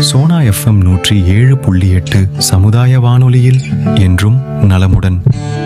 Sona FM நூற்றி ஏழு புள்ளி எட்டு சமுதாய வானொலியில் என்றும் நலமுடன்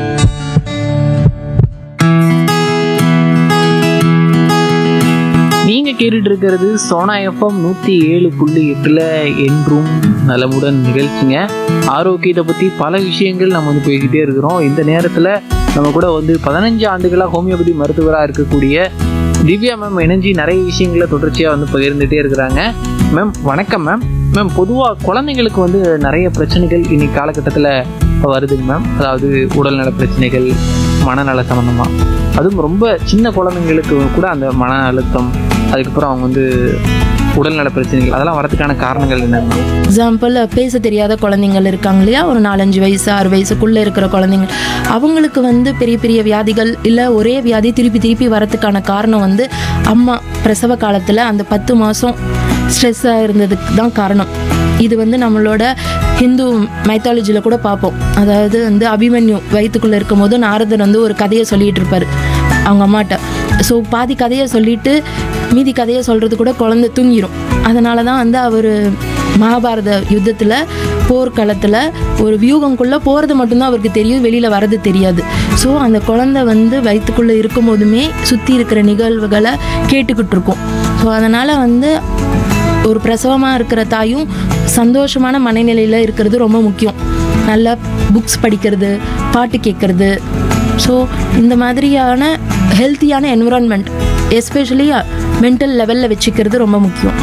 நீங்க கேட்டுட்டு இருக்கிறது சோனா எஃப்எம் நூத்தி ஏழு புள்ளி எட்டுல என்றும் நலமுடன் நிகழ்ச்சிங்க ஆரோக்கியத்தை பத்தி பல விஷயங்கள் நம்ம வந்து பேசிக்கிட்டே இருக்கிறோம் இந்த நேரத்துல நம்ம கூட வந்து பதினஞ்சு ஆண்டுகளா ஹோமியோபதி மருத்துவராக இருக்கக்கூடிய திவ்யா மேம் இணைஞ்சி நிறைய விஷயங்களை தொடர்ச்சியா வந்து பகிர்ந்துட்டே இருக்கிறாங்க மேம் வணக்கம் மேம் மேம் பொதுவாக குழந்தைங்களுக்கு வந்து நிறைய பிரச்சனைகள் இன்னைக்கு காலகட்டத்தில் வருதுங்க மேம் அதாவது உடல்நல பிரச்சனைகள் மனநல சம்மந்தமா அதுவும் ரொம்ப சின்ன குழந்தைங்களுக்கு கூட அந்த மன அழுத்தம் அதுக்கப்புறம் அவங்க வந்து உடல்நல பிரச்சனைகள் அதெல்லாம் வரதுக்கான காரணங்கள் என்ன மேம் எக்ஸாம்பிள் பேச தெரியாத குழந்தைங்கள் இருக்காங்க இல்லையா ஒரு நாலஞ்சு வயசு ஆறு வயசுக்குள்ளே இருக்கிற குழந்தைங்க அவங்களுக்கு வந்து பெரிய பெரிய வியாதிகள் இல்லை ஒரே வியாதி திருப்பி திருப்பி வரதுக்கான காரணம் வந்து அம்மா பிரசவ காலத்தில் அந்த பத்து மாதம் ஸ்ட்ரெஸ்ஸாக இருந்ததுக்கு தான் காரணம் இது வந்து நம்மளோட ஹிந்து மைத்தாலஜியில் கூட பார்ப்போம் அதாவது வந்து அபிமன்யு வயிற்றுக்குள்ளே இருக்கும்போது நாரதர் வந்து ஒரு கதையை சொல்லிட்டு இருப்பார் அவங்க அம்மாட்ட ஸோ பாதி கதையை சொல்லிட்டு மீதி கதையை சொல்கிறது கூட குழந்தை தூங்கிடும் அதனால தான் வந்து அவர் மகாபாரத யுத்தத்தில் போர்க்களத்தில் ஒரு வியூகங்குள்ளே போகிறது மட்டும்தான் அவருக்கு தெரியும் வெளியில் வர்றது தெரியாது ஸோ அந்த குழந்தை வந்து வயிற்றுக்குள்ளே இருக்கும்போதுமே சுற்றி இருக்கிற நிகழ்வுகளை கேட்டுக்கிட்டு இருக்கும் ஸோ அதனால் வந்து ஒரு பிரசவமாக இருக்கிற தாயும் சந்தோஷமான மனநிலையில் இருக்கிறது ரொம்ப முக்கியம் நல்லா புக்ஸ் படிக்கிறது பாட்டு கேட்குறது ஸோ இந்த மாதிரியான ஹெல்த்தியான என்விரான்மெண்ட் எஸ்பெஷலி மென்டல் லெவலில் வச்சுக்கிறது ரொம்ப முக்கியம்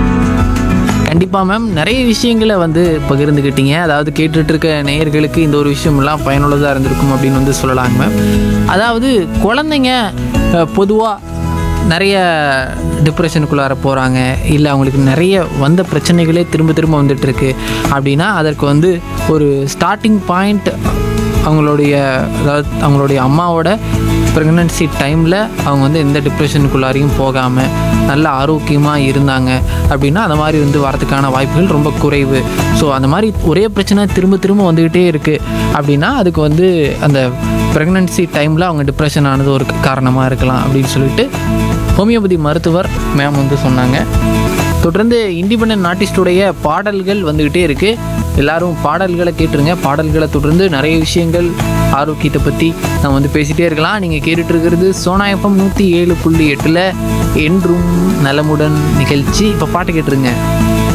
கண்டிப்பாக மேம் நிறைய விஷயங்களை வந்து பகிர்ந்துக்கிட்டீங்க அதாவது கேட்டுட்டு இருக்க நேயர்களுக்கு இந்த ஒரு விஷயமெல்லாம் பயனுள்ளதாக இருந்திருக்கும் அப்படின்னு வந்து சொல்லலாங்க மேம் அதாவது குழந்தைங்க பொதுவாக நிறைய டிப்ரெஷனுக்குள்ளார போகிறாங்க இல்லை அவங்களுக்கு நிறைய வந்த பிரச்சனைகளே திரும்ப திரும்ப வந்துட்டுருக்கு அப்படின்னா அதற்கு வந்து ஒரு ஸ்டார்டிங் பாயிண்ட் அவங்களுடைய அதாவது அவங்களுடைய அம்மாவோட ப்ரெக்னன்சி டைமில் அவங்க வந்து எந்த டிப்ரெஷனுக்குள்ளாரையும் போகாமல் நல்ல ஆரோக்கியமாக இருந்தாங்க அப்படின்னா அந்த மாதிரி வந்து வரதுக்கான வாய்ப்புகள் ரொம்ப குறைவு ஸோ அந்த மாதிரி ஒரே பிரச்சனை திரும்ப திரும்ப வந்துக்கிட்டே இருக்குது அப்படின்னா அதுக்கு வந்து அந்த ப்ரெக்னன்சி டைமில் அவங்க டிப்ரெஷன் ஆனது ஒரு காரணமாக இருக்கலாம் அப்படின்னு சொல்லிட்டு ஹோமியோபதி மருத்துவர் மேம் வந்து சொன்னாங்க தொடர்ந்து இண்டிபெண்டன்ட் ஆர்டிஸ்டுடைய பாடல்கள் வந்துக்கிட்டே இருக்குது எல்லாரும் பாடல்களை கேட்டுருங்க பாடல்களை தொடர்ந்து நிறைய விஷயங்கள் ஆரோக்கியத்தை பற்றி நம்ம வந்து பேசிகிட்டே இருக்கலாம் நீங்கள் கேட்டுட்டு இருக்கிறது சோனா எஃப்எம் நூற்றி ஏழு புள்ளி எட்டில் என்றும் நலமுடன் நிகழ்ச்சி இப்போ பாட்டு கேட்டுருங்க